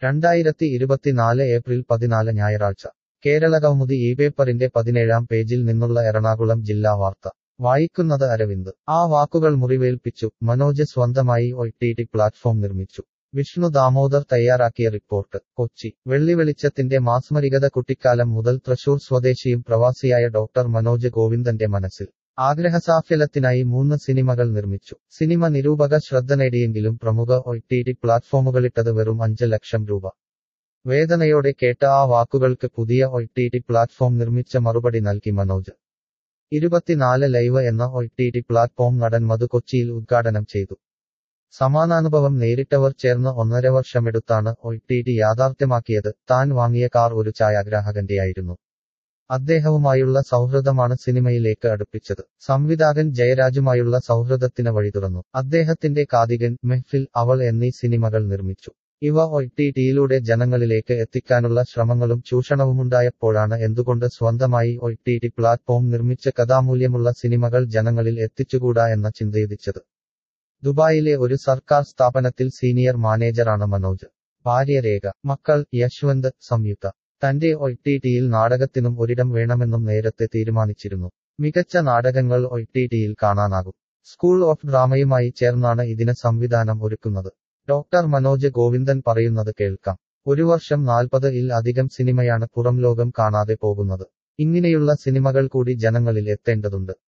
രണ്ടായിരത്തി ഇരുപത്തിനാല് ഏപ്രിൽ പതിനാല് ഞായറാഴ്ച കേരള കൗമുദി ഈ പേപ്പറിന്റെ പതിനേഴാം പേജിൽ നിന്നുള്ള എറണാകുളം ജില്ലാ വാർത്ത വായിക്കുന്നത് അരവിന്ദ് ആ വാക്കുകൾ മുറിവേൽപ്പിച്ചു മനോജ് സ്വന്തമായി ഒ ടി ടി പ്ലാറ്റ്ഫോം നിർമ്മിച്ചു വിഷ്ണു ദാമോദർ തയ്യാറാക്കിയ റിപ്പോർട്ട് കൊച്ചി വെള്ളിവെളിച്ചത്തിന്റെ മാസ്മരികത കുട്ടിക്കാലം മുതൽ തൃശൂർ സ്വദേശിയും പ്രവാസിയായ ഡോക്ടർ മനോജ് ഗോവിന്ദന്റെ മനസ്സിൽ ആഗ്രഹസാഫല്യത്തിനായി മൂന്ന് സിനിമകൾ നിർമ്മിച്ചു സിനിമ നിരൂപക ശ്രദ്ധ നേടിയെങ്കിലും പ്രമുഖ ഒ ടി ടി പ്ലാറ്റ്ഫോമുകളിട്ടത് വെറും അഞ്ച് ലക്ഷം രൂപ വേദനയോടെ കേട്ട ആ വാക്കുകൾക്ക് പുതിയ ഒ ടി ടി പ്ലാറ്റ്ഫോം നിർമ്മിച്ച മറുപടി നൽകി മനോജ് ഇരുപത്തിനാല് ലൈവ് എന്ന ഒ ടി ടി പ്ലാറ്റ്ഫോം നടൻ മധു കൊച്ചിയിൽ ഉദ്ഘാടനം ചെയ്തു സമാനാനുഭവം നേരിട്ടവർ ചേർന്ന് ഒന്നര വർഷമെടുത്താണ് ഒ ടി ടി യാഥാർത്ഥ്യമാക്കിയത് താൻ വാങ്ങിയ കാർ ഒരു ഛായാഗ്രാഹകന്റെയായിരുന്നു അദ്ദേഹവുമായുള്ള സൗഹൃദമാണ് സിനിമയിലേക്ക് അടുപ്പിച്ചത് സംവിധായകൻ ജയരാജുമായുള്ള സൗഹൃദത്തിന് വഴി തുറന്നു അദ്ദേഹത്തിന്റെ കാതികൻ മെഹ്ഫിൽ അവൾ എന്നീ സിനിമകൾ നിർമ്മിച്ചു ഇവ ഒ ടി ടിയിലൂടെ ജനങ്ങളിലേക്ക് എത്തിക്കാനുള്ള ശ്രമങ്ങളും ചൂഷണവുമുണ്ടായപ്പോഴാണ് എന്തുകൊണ്ട് സ്വന്തമായി ഒ ടി ടി പ്ലാറ്റ്ഫോം നിർമ്മിച്ച കഥാമൂല്യമുള്ള സിനിമകൾ ജനങ്ങളിൽ എത്തിച്ചുകൂടാ എന്ന ചിന്തയുദിച്ചത് ദുബായിലെ ഒരു സർക്കാർ സ്ഥാപനത്തിൽ സീനിയർ മാനേജറാണ് മനോജ് ഭാര്യ രേഖ മക്കൾ യശ്വന്ത് സംയുക്ത തന്റെ ഒ ടി ടിയിൽ നാടകത്തിനും ഒരിടം വേണമെന്നും നേരത്തെ തീരുമാനിച്ചിരുന്നു മികച്ച നാടകങ്ങൾ ഒ ടി ടിയിൽ കാണാനാകും സ്കൂൾ ഓഫ് ഡ്രാമയുമായി ചേർന്നാണ് ഇതിന് സംവിധാനം ഒരുക്കുന്നത് ഡോക്ടർ മനോജ് ഗോവിന്ദൻ പറയുന്നത് കേൾക്കാം ഒരു വർഷം നാൽപ്പത് ഇൽ അധികം സിനിമയാണ് പുറം ലോകം കാണാതെ പോകുന്നത് ഇങ്ങനെയുള്ള സിനിമകൾ കൂടി ജനങ്ങളിൽ എത്തേണ്ടതുണ്ട്